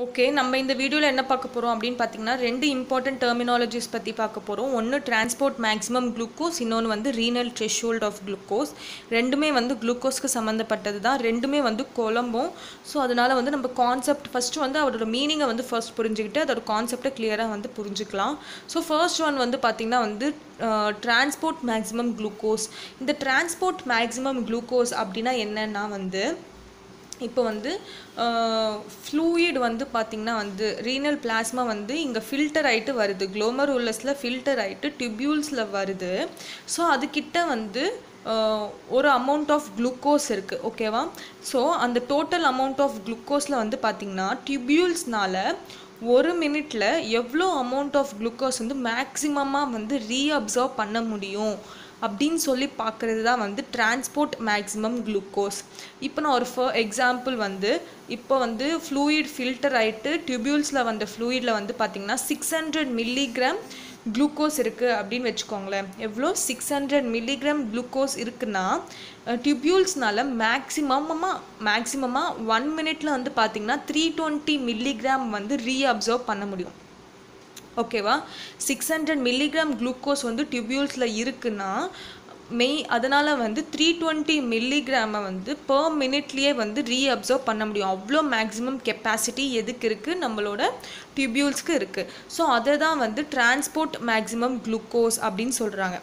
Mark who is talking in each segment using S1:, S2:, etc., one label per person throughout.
S1: okay நம்ம இந்த வீடியோவில் என்ன பார்க்க போகிறோம் அப்படின்னு பார்த்தீங்கன்னா ரெண்டு இம்பார்ட்டன்ட் டெர்மினாலஜிஸ் பற்றி பார்க்க போகிறோம் ஒன்று டிரான்ஸ்போர்ட் மேக்ஸிமம் குளுக்கோஸ் இன்னொன்று வந்து ரீனல் த்ரெஷோல்ட் ஆஃப் குளுக்கோஸ் ரெண்டுமே வந்து குளுக்கோஸ்க்கு சம்மந்தப்பட்டது தான் ரெண்டுமே வந்து குழம்பும் ஸோ அதனால் வந்து நம்ம கான்செப்ட் ஃபஸ்ட்டு வந்து அதோட மீனிங்கை வந்து ஃபர்ஸ்ட் புரிஞ்சுக்கிட்டு அதோட கான்செப்டை கிளியராக வந்து புரிஞ்சுக்கலாம் ஸோ ஃபர்ஸ்ட் ஒன் வந்து பார்த்திங்கன்னா வந்து டிரான்ஸ்போர்ட் மேக்ஸிமம் குளுக்கோஸ் இந்த டிரான்ஸ்போர்ட் மேக்ஸிமம் குளுக்கோஸ் அப்படின்னா என்னன்னா வந்து இப்போ வந்து ஃப்ளூயிட் வந்து பார்த்திங்கன்னா வந்து ரீனல் பிளாஸ்மா வந்து இங்கே ஃபில்டர் ஆகிட்டு வருது குளோமர் உள்ளஸில் ஃபில்டர் ஆகிட்டு டியூப்யூல்ஸில் வருது ஸோ அதுக்கிட்ட வந்து ஆஹ், ஒரு அமௌண்ட் ஆஃப் குளுக்கோஸ் இருக்குது ஓகேவா ஸோ அந்த டோட்டல் அமௌண்ட் ஆஃப் குளுக்கோஸில் வந்து பார்த்திங்கன்னா டியூப்யூல்ஸ்னால ஒரு மினிட்ல எவ்வளோ அமௌண்ட் ஆஃப் குளுக்கோஸ் வந்து மேக்ஸிமமாக வந்து ரீஅப்சர்வ் பண்ண முடியும் அப்படின்னு சொல்லி பார்க்குறது தான் வந்து டிரான்ஸ்போர்ட் மேக்ஸிமம் குளுக்கோஸ் இப்போ நான் ஒரு ஃபர் எக்ஸாம்பிள் வந்து இப்போ வந்து ஃப்ளூயிட் ஃபில்டர் ஆகிட்டு டியூபியூல்ஸில் வந்த ஃப்ளூயிடில் வந்து பார்த்திங்கன்னா சிக்ஸ் ஹண்ட்ரட் மில்லிகிராம் குளுக்கோஸ் இருக்குது அப்படின்னு வச்சுக்கோங்களேன் எவ்வளோ சிக்ஸ் ஹண்ட்ரட் மில்லிகிராம் குளுக்கோஸ் இருக்குன்னா டியூப்யூல்ஸ்னால மேக்ஸிமமாக மேக்ஸிமமாக ஒன் மினிட்ல வந்து பார்த்திங்கன்னா த்ரீ டுவெண்ட்டி மில்லிகிராம் வந்து ரீஅப்சர்வ் பண்ண முடியும் ஓகேவா சிக்ஸ் ஹண்ட்ரட் மில்லிகிராம் குளுக்கோஸ் வந்து டியூபியூல்ஸில் இருக்குன்னா மெய் அதனால் வந்து த்ரீ டுவெண்ட்டி மில்லிகிராமை வந்து பெர் மினிட்லேயே வந்து ரீஅப்சர்வ் பண்ண முடியும் அவ்வளோ மேக்ஸிமம் கெப்பாசிட்டி எதுக்கு இருக்குது நம்மளோட டியூபியூல்ஸ்க்கு இருக்குது ஸோ அதை தான் வந்து டிரான்ஸ்போர்ட் மேக்ஸிமம் குளுக்கோஸ் அப்படின்னு சொல்கிறாங்க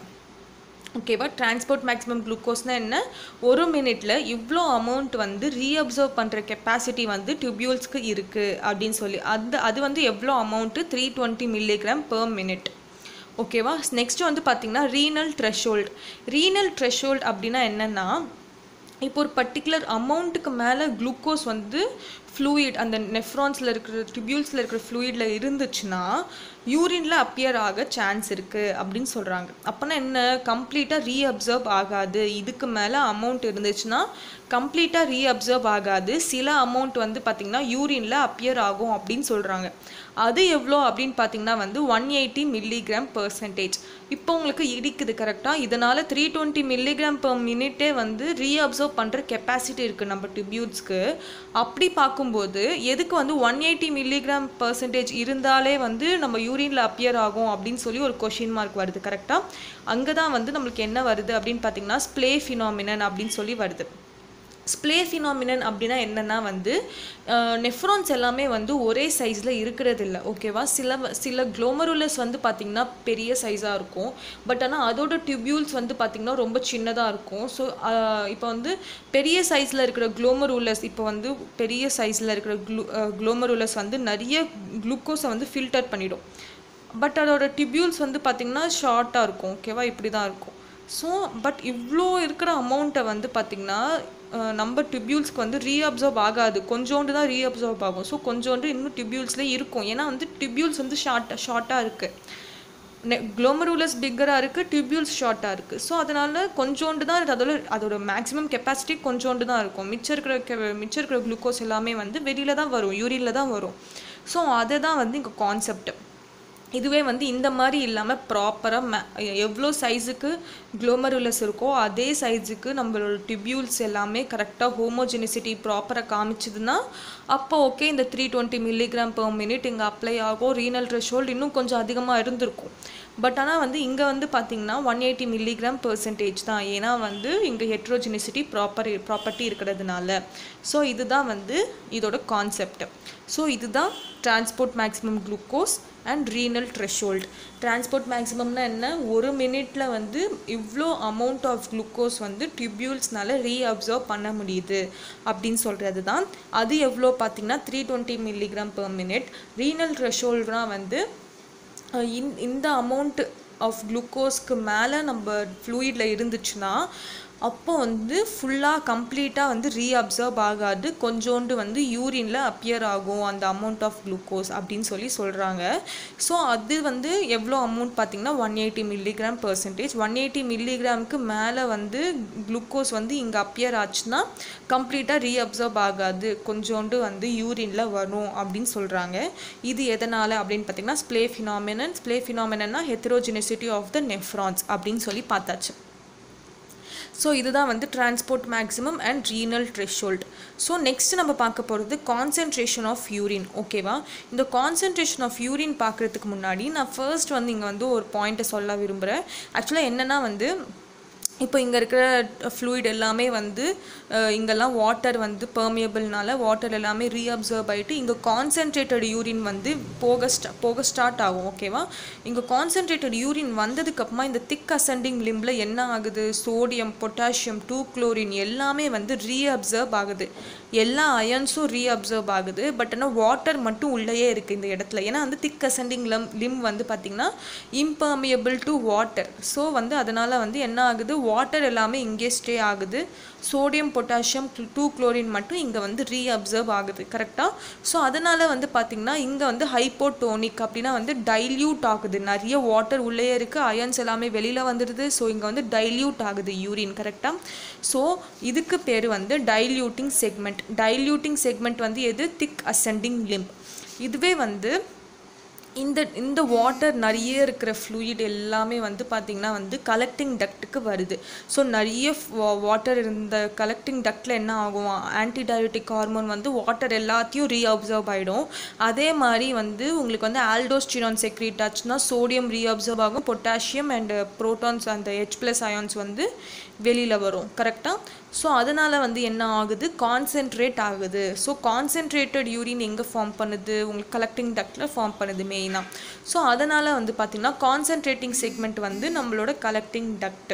S1: ஓகேவா டிரான்ஸ்போர்ட் மேக்ஸிமம் குளுக்கோஸ்னால் என்ன ஒரு மினிட்ல இவ்வளோ அமௌண்ட் வந்து ரீஅப்சர்வ் பண்ணுற கெப்பாசிட்டி வந்து டியூபியூல்ஸ்க்கு இருக்குது அப்படின்னு சொல்லி அந்த அது வந்து எவ்வளோ amount three twenty milligram per minute ஓகேவா நெக்ஸ்ட் வந்து பார்த்தீங்கன்னா ரீனல் த்ரெஷோல்ட் ரீனல் த்ரெஷோல்ட் அப்படின்னா என்னென்னா இப்போ ஒரு பர்டிகுலர் அமௌண்ட்டுக்கு மேலே குளுக்கோஸ் வந்து ஃப்ளூயிட் அந்த நெஃப்ரான்ஸில் இருக்கிற டியூபியூல்ஸில் இருக்கிற ஃப்ளூயிடில் இருந்துச்சுன்னா யூரினில் அப்பியர் ஆக சான்ஸ் இருக்குது அப்படின்னு சொல்கிறாங்க அப்போனா என்ன கம்ப்ளீட்டாக ரீஅப்சர்வ் ஆகாது இதுக்கு மேலே அமௌண்ட் இருந்துச்சுன்னா கம்ப்ளீட்டாக ரீஅப்சர்வ் ஆகாது சில அமௌண்ட் வந்து பார்த்திங்கன்னா யூரினில் அப்பியர் ஆகும் அப்படின்னு சொல்கிறாங்க அது எவ்வளோ அப்படின்னு பார்த்தீங்கன்னா வந்து ஒன் எயிட்டி மில்லிகிராம் பர்சன்டேஜ் இப்போ உங்களுக்கு இடிக்குது கரெக்டாக இதனால் த்ரீ டுவெண்ட்டி மில்லிகிராம் per மினிட்டே வந்து ரீஅப்சர்வ் பண்ணுற கெப்பாசிட்டி இருக்குது நம்ம டிபியூட்ஸ்க்கு அப்படி பார்க்கும்போது எதுக்கு வந்து ஒன் எயிட்டி மில்லிகிராம் பர்சன்டேஜ் இருந்தாலே வந்து நம்ம யூரினில் அப்பியர் ஆகும் அப்படின்னு சொல்லி ஒரு கொஷின் மார்க் வருது கரெக்டாக அங்கே தான் வந்து நம்மளுக்கு என்ன வருது அப்படின்னு பார்த்தீங்கன்னா ஸ்ப்ளே ஃபினாமினன் அப்படின்னு சொல்லி வருது ஸ்ப்ளே ஃபினாமினன் அப்படின்னா என்னென்னா வந்து நெஃப்ரான்ஸ் எல்லாமே வந்து ஒரே சைஸில் இருக்கிறது இல்லை ஓகேவா சில வ- சில குளோமருலஸ் வந்து பார்த்திங்கன்னா பெரிய சைஸாக இருக்கும் பட் ஆனால் அதோட டியூபியூல்ஸ் வந்து பார்த்திங்கன்னா ரொம்ப சின்னதாக இருக்கும் ஸோ இப்போ வந்து பெரிய சைஸில் இருக்கிற குளோமருலஸ் இப்போ வந்து பெரிய சைஸில் இருக்கிற க்ளூ குளோமருலஸ் வந்து நிறைய குளுக்கோஸை வந்து ஃபில்டர் பண்ணிடும் பட் அதோட டியூபியூல்ஸ் வந்து பார்த்திங்கன்னா ஷார்ட்டாக இருக்கும் ஓகேவா இப்படி தான் இருக்கும் ஸோ பட் இவ்வளோ இருக்கிற அமௌண்ட்டை வந்து பார்த்திங்கன்னா அஹ், நம்ம டியூபியூல்ஸ்க்கு வந்து ரீஅப்சர்வ் ஆகாது கொஞ்சோண்டு தான் ரீஅப்சர்வ் ஆகும் ஸோ கொஞ்சோண்டு இன்னும் டியூபியூல்ஸ்லேயே இருக்கும் ஏன்னா வந்து டியூபியூல்ஸ் வந்து ஷார்ட் ஷார்ட்டாக இருக்குது குளோமரூலஸ் பிக்கராக இருக்குது டியூபியூல்ஸ் ஷார்ட்டாக இருக்குது ஸோ அதனால் கொஞ்சோண்டு தான் அதோட அதோட மேக்ஸிமம் கெப்பாசிட்டி கொஞ்சோண்டு தான் இருக்கும் மிச்சம் இருக்கிற கெ- மிச்சம் இருக்கிற குளுக்கோஸ் எல்லாமே வந்து வெளியில் தான் வரும் யூரினில் தான் வரும் ஸோ அதை தான் வந்து இங்கே கான்செப்ட் இதுவே வந்து இந்த மாதிரி இல்லாமல் ப்ராப்பராக மே எவ்வளோ சைஸுக்கு குளோமருலஸ் இருக்கோ அதே சைஸுக்கு நம்மளோட டிபியூல்ஸ் எல்லாமே கரெக்டாக ஹோமோஜெனிசிட்டி ப்ராப்பராக காமிச்சதுன்னா அப்போ ஓகே இந்த three twenty milligram per minute இங்கே அப்ளை ஆகும் ரீனல் த்ரெஷோல்ட் இன்னும் கொஞ்சம் அதிகமாக இருந்திருக்கும் பட் ஆனால் வந்து இங்கே வந்து பார்த்தீங்கன்னா ஒன் எயிட்டி மில்லிகிராம் பர்சன்டேஜ் தான் ஏன்னா வந்து இங்கே ஹெட்ரோஜெனிசிட்டி ப்ராப்பர் ப்ராப்பர்ட்டி இருக்கிறதுனால ஸோ இதுதான் வந்து இதோட கான்செப்ட் ஸோ இதுதான் transport maximum glucose and renal threshold transport மேக்ஸிமம்னா என்ன ஒரு மினிட்ல வந்து இவ்வளோ அமௌண்ட் ஆஃப் குளுக்கோஸ் வந்து டியூபியூல்ஸ்னால ரீஅப்சர்வ் பண்ண முடியுது அப்படின்னு சொல்கிறது தான் அது எவ்வளோ பார்த்தீங்கன்னா three twenty milligram per minute renal த்ரெஷோல்ட்னா வந்து அஹ் இந் இந்த அமௌண்ட் ஆஃப் குளுக்கோஸ்க்கு மேலே நம்ம ஃப்ளூயிடில் இருந்துச்சுன்னா அப்போ வந்து ஃபுல்லாக கம்ப்ளீட்டாக வந்து ரீஅப்சர்வ் ஆகாது கொஞ்சோண்டு வந்து யூரினில் அப்பியர் ஆகும் அந்த அமௌண்ட் ஆஃப் குளுக்கோஸ் அப்படின்னு சொல்லி சொல்கிறாங்க ஸோ அது வந்து எவ்வளோ அமௌண்ட் பார்த்தீங்கன்னா one eighty milligram percentage one eighty மில்லிகிராமுக்கு மேலே வந்து குளுக்கோஸ் வந்து இங்கே அப்பியர் ஆச்சுன்னா கம்ப்ளீட்டாக ரீஅப்சர்வ் ஆகாது கொஞ்சோண்டு வந்து யூரினில் வரும் அப்படின்னு சொல்கிறாங்க இது எதனால் அப்படின்னு பார்த்தீங்கன்னா ஸ்ப்ளே ஃபினாமினன் ஸ்ப்ளே ஃபினாமினன்னா ஹெத்ரோஜெனிசிட்டி ஆஃப் த நெஃப்ரான்ஸ் அப்படின்னு சொல்லி பார்த்தாச்சு ஸோ இதுதான் வந்து transport maximum and renal threshold so next நம்ம பார்க்க போகிறது கான்சென்ட்ரேஷன் ஆஃப் யூரின் ஓகேவா இந்த கான்சென்ட்ரேஷன் ஆஃப் யூரின் பார்க்குறதுக்கு முன்னாடி நான் ஃபர்ஸ்ட் வந்து இங்கே வந்து ஒரு பாயிண்ட்டை சொல்ல விரும்புகிறேன் ஆக்சுவலாக என்னென்னா வந்து இப்போ இங்கே இருக்கிற ஃப்ளூயிட் எல்லாமே வந்து அஹ், இங்கெல்லாம் வாட்டர் வந்து பெர்மியபிள்னால வாட்டர் எல்லாமே ரீஅப்சர்வ் ஆகிட்டு இங்கே கான்சென்ட்ரேட்டட் யூரின் வந்து போக ஸ்டா போக ஸ்டார்ட் ஆகும் ஓகேவா இங்கே கான்சென்ட்ரேட்டட் யூரின் வந்ததுக்கப்புறமா இந்த திக் அசெண்டிங் லிம்பில் என்ன ஆகுது சோடியம் பொட்டாசியம் டூ குளோரின் எல்லாமே வந்து ரீஅப்சர்வ் ஆகுது எல்லா அயன்ஸும் ரீஅப்சர்வ் ஆகுது பட் ஆனால் வாட்டர் மட்டும் உள்ளேயே இருக்குது இந்த இடத்துல ஏன்னா வந்து திக் அசெண்டிங் லம் லிம் வந்து பார்த்திங்கன்னா இம்பர்மியபிள் டு வாட்டர் ஸோ வந்து அதனால் வந்து என்ன ஆகுது வாட்டர் எல்லாமே இங்கே ஸ்டே ஆகுது சோடியம் பொட்டாசியம் டூ குளோரின் மட்டும் இங்கே வந்து ரீஅப்சர்வ் ஆகுது கரெக்டாக ஸோ அதனால் வந்து பார்த்திங்கன்னா இங்கே வந்து ஹைப்போடோனிக் அப்படின்னா வந்து டைல்யூட் ஆகுது நிறைய வாட்டர் உள்ளே இருக்குது அயன்ஸ் எல்லாமே வெளியில் வந்துடுது ஸோ இங்கே வந்து டைல்யூட் ஆகுது யூரின் கரெக்டாக ஸோ இதுக்கு பேர் வந்து டைல்யூட்டிங் செக்மெண்ட் டைல்யூட்டிங் செக்மெண்ட் வந்து எது திக் அசெண்டிங் லிம்ப் இதுவே வந்து இந்த இந்த வாட்டர் நிறைய இருக்கிற ஃப்ளூயிட் எல்லாமே வந்து பார்த்திங்கன்னா வந்து கலெக்டிங் டக்ட்டுக்கு வருது ஸோ நிறைய வாட்டர் இருந்த கலெக்டிங் டக்டில் என்ன ஆகும் ஆன்டிடயோட்டிக் ஹார்மோன் வந்து வாட்டர் எல்லாத்தையும் ரீஅப்சர்வ் ஆகிடும் அதே மாதிரி வந்து உங்களுக்கு வந்து ஆல்டோஸ்டிரான் செக்ரேட் ஆச்சுன்னா சோடியம் ரீஅப்சர்வ் ஆகும் பொட்டாசியம் அண்ட் ப்ரோட்டான்ஸ் அந்த ஹெச் ப்ளஸ் அயான்ஸ் வந்து வெளியில் வரும் கரெக்டாக ஸோ அதனால் வந்து என்ன ஆகுது கான்சென்ட்ரேட் ஆகுது ஸோ கான்சென்ட்ரேட்டட் யூரின் எங்கே ஃபார்ம் பண்ணுது உங்களுக்கு கலெக்டிங் டக்டில் ஃபார்ம் பண்ணுது மெயினாக ஸோ அதனால் வந்து பார்த்திங்கன்னா கான்சென்ட்ரேட்டிங் செக்மெண்ட் வந்து நம்மளோட கலெக்டிங் டக்ட்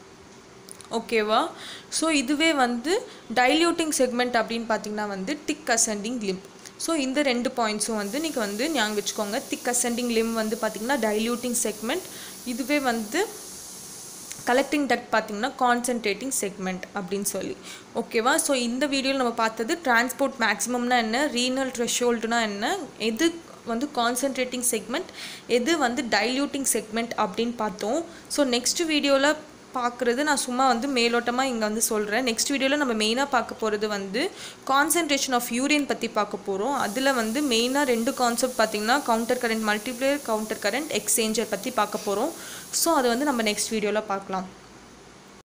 S1: ஓகேவா ஸோ இதுவே வந்து டைல்யூட்டிங் செக்மெண்ட் அப்படின்னு பார்த்தீங்கன்னா வந்து திக் அசெண்டிங் லிம்ப் ஸோ இந்த ரெண்டு பாயிண்ட்ஸும் வந்து நீங்கள் வந்து ஞாபகம் வச்சுக்கோங்க திக் அசெண்டிங் லிம் வந்து பார்த்திங்கன்னா டைல்யூட்டிங் செக்மெண்ட் இதுவே வந்து கலெக்டிங் டக்ட் பார்த்தீங்கன்னா கான்சென்ட்ரேட்டிங் செக்மெண்ட் அப்படின்னு சொல்லி ஓகேவா ஸோ இந்த வீடியோவில் நம்ம பார்த்தது டிரான்ஸ்போர்ட் மேக்ஸிமம்னா என்ன ரீனல் த்ரெஷோல்டுனா என்ன எது வந்து கான்சென்ட்ரேட்டிங் செக்மெண்ட் எது வந்து டைல்யூட்டிங் செக்மெண்ட் அப்படின்னு பார்த்தோம் ஸோ நெக்ஸ்ட் வீடியோவில் பார்க்குறது நான் சும்மா வந்து மேலோட்டமாக இங்கே வந்து சொல்கிறேன் நெக்ஸ்ட் வீடியோவில் நம்ம மெயினாக பார்க்க போகிறது வந்து கான்சென்ட்ரேஷன் ஆஃப் யூரின் பற்றி பார்க்க போகிறோம் அதில் வந்து மெயினாக ரெண்டு கான்செப்ட் பார்த்திங்கன்னா counter current multiplier counter current exchanger பற்றி பார்க்க போகிறோம் ஸோ அதை வந்து நம்ம நெக்ஸ்ட் வீடியோவில் பார்க்கலாம்